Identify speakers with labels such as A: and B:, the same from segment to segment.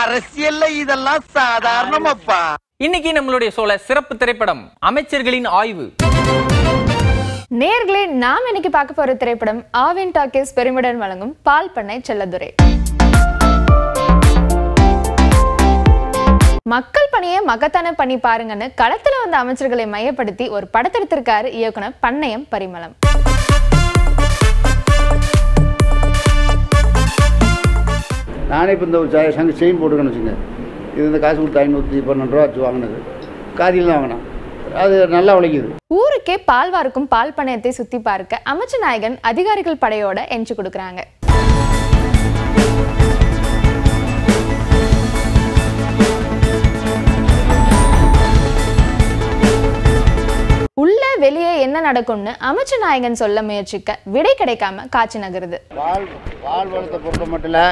A: அரசியல்ல இதெல்லாம் சாதாரணமாப்பா
B: இன்னைக்கு நம்மளுடைய சோழ சிறப்பு திரைப்படம் அமைச்சர்களின் ஆய்வு
C: நேர்களே நாம் இன்னைக்கு பார்க்க போற திரைப்படம் ஆவின் டாக்கீஸ் பெருமிடன் வழங்கும் பால் பண்ணை செல்லதுரை மக்கள் பணியை மகத்தான பண்ணி பாருங்கன்னு களத்துல வந்த அமைச்சர்களை மையப்படுத்தி ஒரு படத்தெடுத்திருக்காரு இயக்குனர் பண்ணையம் பரிமளம்
D: நானே இப்போ இந்த ஒரு ச- சங்க செயின் போட்டுக்கன்னு வச்சுங்க இது இந்த காசு கொடுத்து ஐநூற்றி பன்னெண்டு ரூபா வச்சு வாங்கினது காதியில் தான் வாங்கினேன் அது நல்லா உழைக்குது
C: ஊருக்கே பால்வாருக்கும் பால் பண்ணையத்தை சுத்தி பார்க்க அமைச்சர் நாயகன் அதிகாரிகள் படையோட என்ச்சு கொடுக்குறாங்க உள்ள வெளியே என்ன நடக்கும்னு அமைச்சர் நாயகன் சொல்ல முயற்சிக்க விடை கிடைக்காம காட்சி நகருது
D: பால் பால் வளத்தை பொறுத்த மட்டும் இல்லை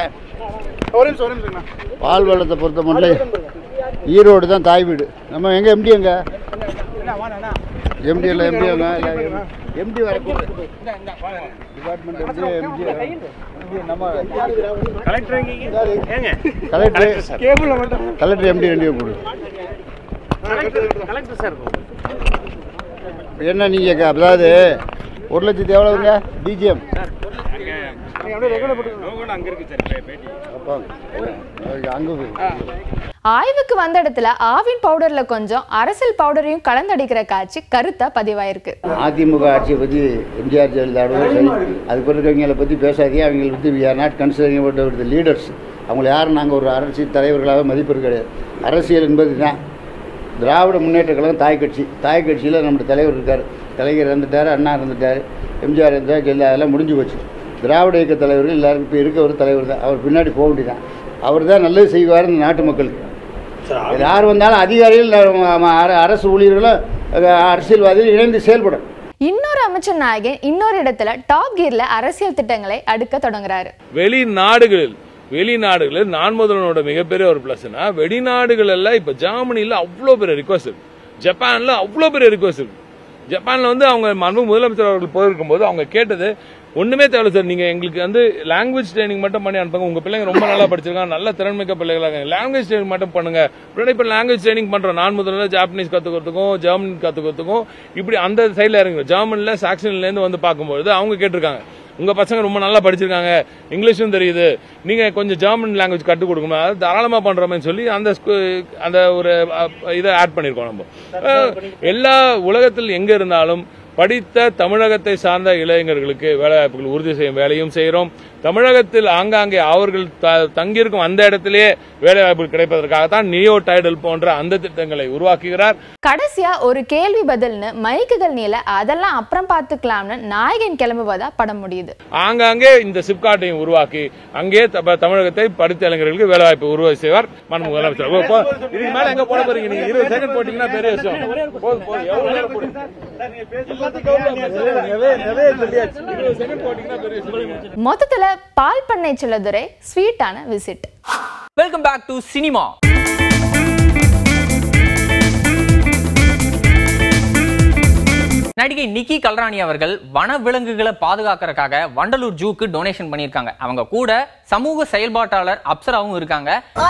D: பால் வளத்தை பொறுத்த மட்டும் இல்ல, ஈரோடு தான் தாய் வீடு நம்ம எங்க எம்டி எங்க எம்டி இல்லை எம்டி எங்க எம்டி வர டிபார்ட்மெண்ட் எம்டி எம்டி நம்ம கலெக்டர் கலெக்டர் எம்டி ரெண்டு பேர் கொடு என்ன நீங்கள் அதாவது ஒரு லட்சத்து எவ்வளோங்க டிஜிஎம் அங்கே
C: ஆய்வுக்கு வந்த இடத்துல ஆவின் பவுடர்ல கொஞ்சம் அரசியல் பவுடரையும் கலந்தடிக்கிற காட்சி கருத்தா பதிவாயிருக்கு
D: அதிமுக ஆட்சியை பற்றி எம்ஜிஆர் ஜெயலலிதாவோட சரி அதுக்கு இருக்கிறவங்களை பற்றி பேசாதீங்க அவங்களை பற்றி we are not considering about the leaders அவங்கள யாரும் நாங்கள் ஒரு அரசியல் தலைவர்களாக மதிப்பது கிடையாது அரசியல் என்பது தான் திராவிட முன்னேற்ற கழகம் தாய் கட்சி தாய் கட்சியில் நம்முடைய தலைவர் இருக்கார் கலைஞர் இருந்துட்டார் அண்ணா இருந்துட்டார் எம்ஜிஆர் இருந்தார் ஜெயலலிதா அதெல்லாம் முடிஞ்சு போச்சு திராவிட இயக்க தலைவர்கள் எல்லாரும் இப்போ இருக்க ஒரு தலைவர் தான் அவர் பின்னாடி போக வேண்டியதான் அவர் தான் நல்லது செய்வார் இந்த நாட்டு மக்களுக்கு யார் வந்தாலும் அதிகாரிகள் நம்ம அர- அரசு ஊழியர்களும் அஹ், அரசியல்வாதிகள் இணைந்து செயல்படும்
C: இன்னொரு அமைச்சர் நாயகன் இன்னொரு இடத்துல டாப் கியர்ல அரசியல் திட்டங்களை அடுக்க தொடங்குறாரு
E: வெளிநாடுகளில் வெளிநாடுகளில் நான் முதல்வனோட மிகப்பெரிய ஒரு பிளஸ்னா வெளிநாடுகள் எல்லாம் இப்ப ஜெர்மனில அவ்வளோ பெரிய ரிக்வஸ்ட் இருக்கு ஜப்பான்ல அவ்வளோ பெரிய ரிக்வஸ்ட் இருக்கு ஜப்பான்ல வந்து அவங்க மனு முதலமைச்சர் அவர்கள் போயிருக்கும் போது அவங்க கேட்டது ஒண்ணுமே தேவை சார் நீங்க எங்களுக்கு வந்து லாங்குவேஜ் ட்ரைனிங் மட்டும் பண்ணி அனுப்புங்க உங்க பிள்ளைங்க ரொம்ப நல்லா படிச்சிருக்காங்க நல்ல திறன்மிக்க பிள்ளைகளாக லாங்குவேஜ் ட்ரைனிங் மட்டும் பண்ணுங்க இப்படி இப்ப லாங்குவேஜ் ட்ரைனிங் பண்றோம் நான் முதல்ல ஜாப்பனீஸ் கத்துக்கிறதுக்கும் ஜெர்மன் கத்துக்கிறதுக்கும் இப்படி அந்த சைடுல இறங்குறோம் ஜெர்மன்ல சாக்சன்ல இருந்து வந்து பார்க்கும்போது அவங்க கேட்டிருக்காங்க உங்க பசங்க ரொம்ப நல்லா படிச்சிருக்காங்க இங்கிலீஷும் தெரியுது நீங்க கொஞ்சம் ஜெர்மன் லாங்குவேஜ் கற்றுக் கொடுக்கணும் அது தாராளமா பண்றோமேன்னு சொல்லி அந்த ஸ்கூ- அந்த ஒரு அ, இதை ஆட் பண்ணிருக்கோம் நம்ம அஹ், எல்லா உலகத்தில் எங்க இருந்தாலும் படித்த தமிழகத்தை சார்ந்த இளைஞர்களுக்கு வேலைவாய்ப்புகள் உறுதி செய்யும் வேலையும் செய்கிறோம் தமிழகத்தில் ஆங்காங்கே அவர்கள் த- தங்கியிருக்கும் அந்த இடத்திலேயே வேலைவாய்ப்புகள் கிடைப்பதற்காகத்தான் நியோ டைடல் போன்ற அந்த திட்டங்களை உருவாக்குகிறார்
C: கடைசியா ஒரு கேள்வி பதில்னு மைக்குகள் நீல அதெல்லாம் அப்புறம் பார்த்துக்கலாம்னு நாயகன் கிளம்புவதா படம் முடியுது
E: ஆங்காங்கே இந்த சிப்காட்டையும் உருவாக்கி அங்கே த- தமிழகத்தை படித்த இளைஞர்களுக்கு வேலைவாய்ப்பு உருவாக்கி செய்வார் மன் முதலமைச்சர் ஓ, போ- இதுக்கு மேல எங்க போட போறீங்க நீங்க இருபது செகண்ட் போட்டீங்கன்னா பெரிய விஷயம் போதும், போதும். எவ்வளவு நேரம் போடுங்க? இருபது செகண்ட் போட்டீங்கன்னா பெரிய விஷயம்
C: மொத்தத்துல பால் பண்ணை செல்லதுரை ஸ்வீட்டான visit
B: welcome back to cinema நடிகை நிக்கி கல்ராணி அவர்கள் வன விலங்குகளை பாதுகாக்கறதுக்காக வண்டலூர் ஜூக்கு டொனேஷன் பண்ணியிருக்காங்க அவங்க கூட சமூக செயல்பாட்டாளர் அப்சராவும் இருக்காங்க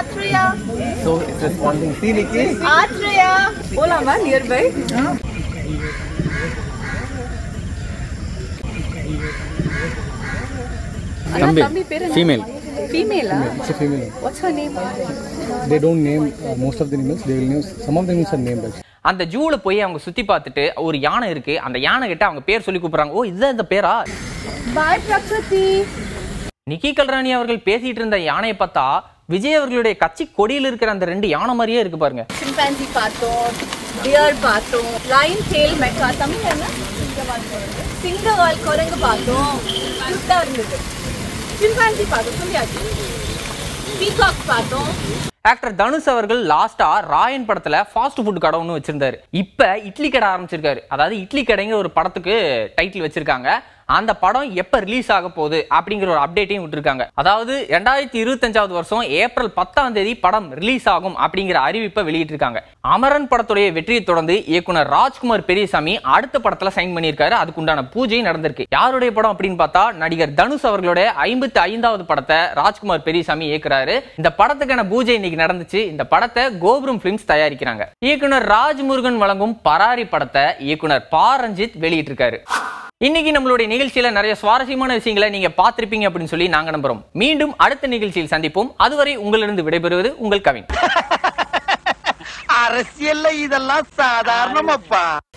F: Female. It's a female. What's her name? They don't name uh, most of the animals. They will name some of the animals are named. Actually.
B: அந்த ஜூல போய் அவங்க சுத்தி பார்த்துட்டு ஒரு யானை இருக்கு அந்த யானை கிட்ட அவங்க பேர் சொல்லி கூப்பிடுறாங்க ஓ இதுதான் இந்த பேரா நிக்கி கல்ராணி அவர்கள் பேசிட்டு இருந்த யானையை பார்த்தா விஜய் அவர்களுடைய கட்சி கொடியில் இருக்கிற அந்த ரெண்டு யானை மாதிரியே இருக்கு பாருங்க
G: சிம்பான்சி பார்த்தோம் டியர் பார்த்தோம் லைன் டெயில் மெக்கா தமிழ் என்ன சிங்கவால் குரங்கு பார்த்தோம் கியூட்டா இருந்தது சிம்பான்சி பார்த்தோம் சொல்லியாச்சு பீகாக் பார்த்தோம்
B: ஆக்டர் தனுஷ் அவர்கள் லாஸ்டா ராயன் படத்துல ஃபாஸ்ட் ஃபுட் கடை ஒன்று வச்சிருந்தாரு இப்ப இட்லி கடை ஆரம்பிச்சிருக்காரு அதாவது இட்லி கடைங்கிற ஒரு படத்துக்கு டைட்டில் வச்சிருக்காங்க அந்த படம் எப்ப ரிலீஸ் ஆக போகுது அப்படிங்கிற ஒரு அப்டேட்டையும் விட்டுருக்காங்க அதாவது ரெண்டாயிரத்தி இருபத்தஞ்சாவது வருஷம் ஏப்ரல் பத்தாம் தேதி படம் ரிலீஸ் ஆகும் அப்படிங்கிற அறிவிப்பை வெளியிட்டிருக்காங்க அமரன் படத்துடைய வெற்றியை தொடர்ந்து இயக்குனர் ராஜ்குமார் பெரியசாமி அடுத்த படத்துல சைன் பண்ணியிருக்காரு அதுக்குண்டான பூஜை நடந்திருக்கு யாருடைய படம் அப்படின்னு பார்த்தா நடிகர் தனுஷ் அவர்களுடைய ஐம்பத்தி ஐந்தாவது படத்தை ராஜ்குமார் பெரியசாமி இயக்குறாரு இந்த படத்துக்கான பூஜை இன்னைக்கு நடந்துச்சு இந்த படத்தை கோபுரம் பிலிம்ஸ் தயாரிக்கிறாங்க இயக்குனர் ராஜ்முருகன் வழங்கும் பராரி படத்தை இயக்குனர் பா ரஞ்சித் வெளியிட்டிருக்காரு இன்னைக்கு நம்மளுடைய நிகழ்ச்சியில நிறைய சுவாரஸ்யமான விஷயங்களை நீங்க பார்த்திருப்பீங்க அப்படின்னு சொல்லி நாங்க நம்புறோம் மீண்டும் அடுத்த நிகழ்ச்சியில் சந்திப்போம் அதுவரை உங்களிருந்து விடைபெறுவது உங்கள் கவின்
A: அரசியல்ல இதெல்லாம் சாதாரணமாப்பா